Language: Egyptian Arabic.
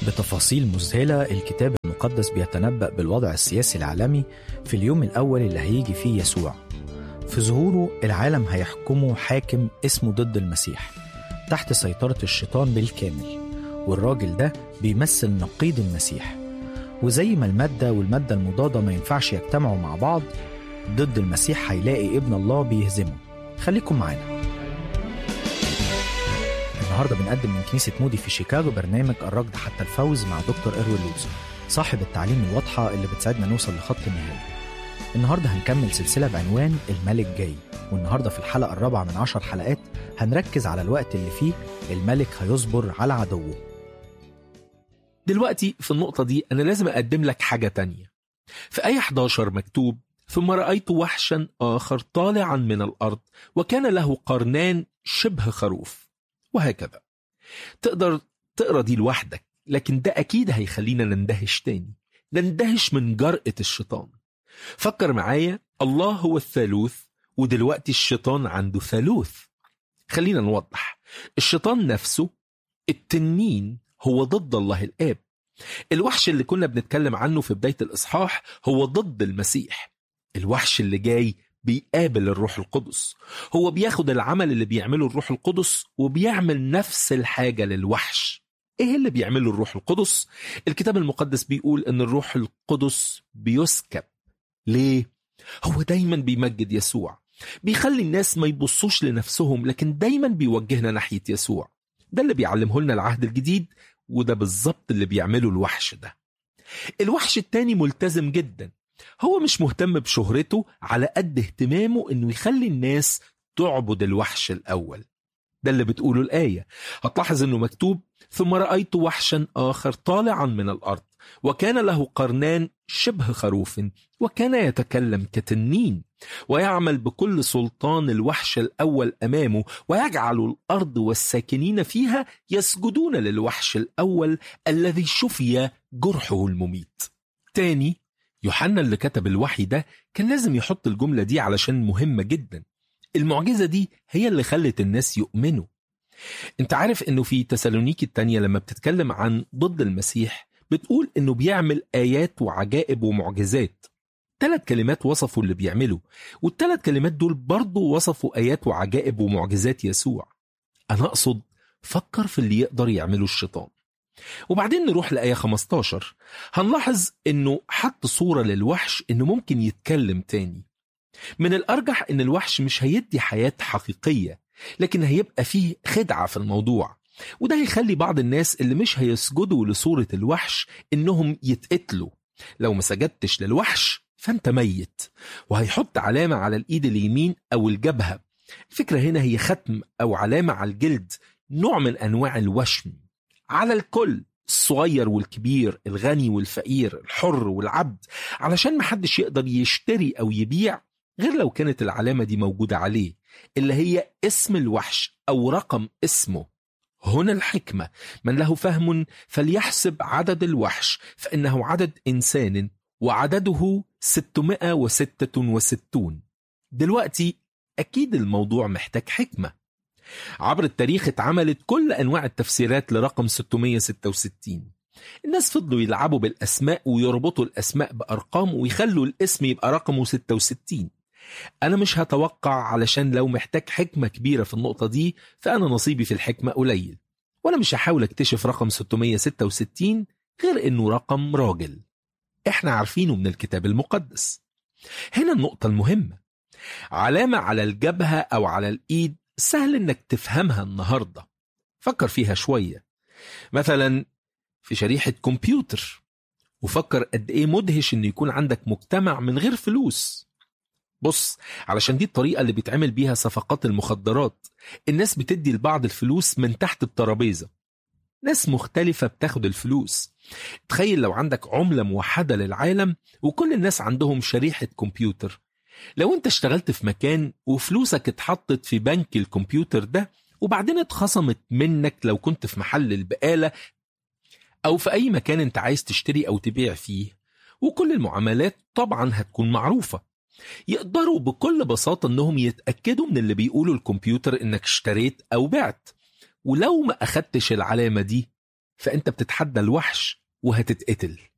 بتفاصيل مذهلة الكتاب المقدس بيتنبأ بالوضع السياسي العالمي في اليوم الأول اللي هيجي فيه يسوع في ظهوره العالم هيحكمه حاكم اسمه ضد المسيح تحت سيطرة الشيطان بالكامل والراجل ده بيمثل نقيض المسيح وزي ما المادة والمادة المضادة ما ينفعش يجتمعوا مع بعض ضد المسيح هيلاقي ابن الله بيهزمه خليكم معانا النهارده بنقدم من كنيسة مودي في شيكاغو برنامج الركض حتى الفوز مع دكتور إروين لوز صاحب التعليم الواضحة اللي بتساعدنا نوصل لخط النهاية النهارده هنكمل سلسلة بعنوان الملك جاي والنهارده في الحلقة الرابعة من عشر حلقات هنركز على الوقت اللي فيه الملك هيصبر على عدوه دلوقتي في النقطة دي أنا لازم أقدم لك حاجة تانية في آية 11 مكتوب ثم رأيت وحشا آخر طالعا من الأرض وكان له قرنان شبه خروف وهكذا تقدر تقرا دي لوحدك لكن ده أكيد هيخلينا نندهش تاني نندهش من جرأة الشيطان فكر معايا الله هو الثالوث ودلوقتي الشيطان عنده ثالوث خلينا نوضح الشيطان نفسه التنين هو ضد الله الآب الوحش اللي كنا بنتكلم عنه في بداية الإصحاح هو ضد المسيح الوحش اللي جاي بيقابل الروح القدس هو بياخد العمل اللي بيعمله الروح القدس وبيعمل نفس الحاجة للوحش ايه اللي بيعمله الروح القدس الكتاب المقدس بيقول ان الروح القدس بيسكب ليه هو دايما بيمجد يسوع بيخلي الناس ما يبصوش لنفسهم لكن دايما بيوجهنا ناحية يسوع ده اللي بيعلمه لنا العهد الجديد وده بالظبط اللي بيعمله الوحش ده الوحش التاني ملتزم جدا هو مش مهتم بشهرته على قد اهتمامه انه يخلي الناس تعبد الوحش الاول ده اللي بتقوله الآية هتلاحظ انه مكتوب ثم رأيت وحشا آخر طالعا من الأرض وكان له قرنان شبه خروف وكان يتكلم كتنين ويعمل بكل سلطان الوحش الأول أمامه ويجعل الأرض والساكنين فيها يسجدون للوحش الأول الذي شفي جرحه المميت تاني يوحنا اللي كتب الوحي ده كان لازم يحط الجملة دي علشان مهمة جدا المعجزة دي هي اللي خلت الناس يؤمنوا انت عارف انه في تسالونيكي التانية لما بتتكلم عن ضد المسيح بتقول انه بيعمل ايات وعجائب ومعجزات ثلاث كلمات وصفوا اللي بيعمله والثلاث كلمات دول برضه وصفوا ايات وعجائب ومعجزات يسوع انا اقصد فكر في اللي يقدر يعمله الشيطان وبعدين نروح لآية 15 هنلاحظ انه حط صورة للوحش انه ممكن يتكلم تاني من الأرجح إن الوحش مش هيدي حياة حقيقية لكن هيبقى فيه خدعة في الموضوع وده هيخلي بعض الناس اللي مش هيسجدوا لصورة الوحش إنهم يتقتلوا لو ما سجدتش للوحش فأنت ميت وهيحط علامة على الإيد اليمين أو الجبهة الفكرة هنا هي ختم أو علامة على الجلد نوع من أنواع الوشم على الكل الصغير والكبير الغني والفقير الحر والعبد علشان محدش يقدر يشتري أو يبيع غير لو كانت العلامة دي موجودة عليه اللي هي اسم الوحش أو رقم اسمه هنا الحكمة من له فهم فليحسب عدد الوحش فإنه عدد إنسان وعدده 666 دلوقتي أكيد الموضوع محتاج حكمة عبر التاريخ اتعملت كل أنواع التفسيرات لرقم 666 الناس فضلوا يلعبوا بالأسماء ويربطوا الأسماء بأرقام ويخلوا الاسم يبقى رقمه 66 أنا مش هتوقع علشان لو محتاج حكمة كبيرة في النقطة دي فأنا نصيبي في الحكمة قليل وأنا مش هحاول اكتشف رقم 666 غير إنه رقم راجل إحنا عارفينه من الكتاب المقدس هنا النقطة المهمة علامة على الجبهة أو على الإيد سهل إنك تفهمها النهاردة فكر فيها شوية مثلا في شريحة كمبيوتر وفكر قد إيه مدهش إن يكون عندك مجتمع من غير فلوس بص علشان دي الطريقة اللي بيتعمل بيها صفقات المخدرات الناس بتدي لبعض الفلوس من تحت الترابيزة ناس مختلفة بتاخد الفلوس تخيل لو عندك عملة موحدة للعالم وكل الناس عندهم شريحة كمبيوتر لو انت اشتغلت في مكان وفلوسك اتحطت في بنك الكمبيوتر ده وبعدين اتخصمت منك لو كنت في محل البقالة أو في أي مكان انت عايز تشتري أو تبيع فيه وكل المعاملات طبعا هتكون معروفة يقدروا بكل بساطة انهم يتأكدوا من اللي بيقوله الكمبيوتر انك اشتريت او بعت ولو ما اخدتش العلامة دي فأنت بتتحدى الوحش وهتتقتل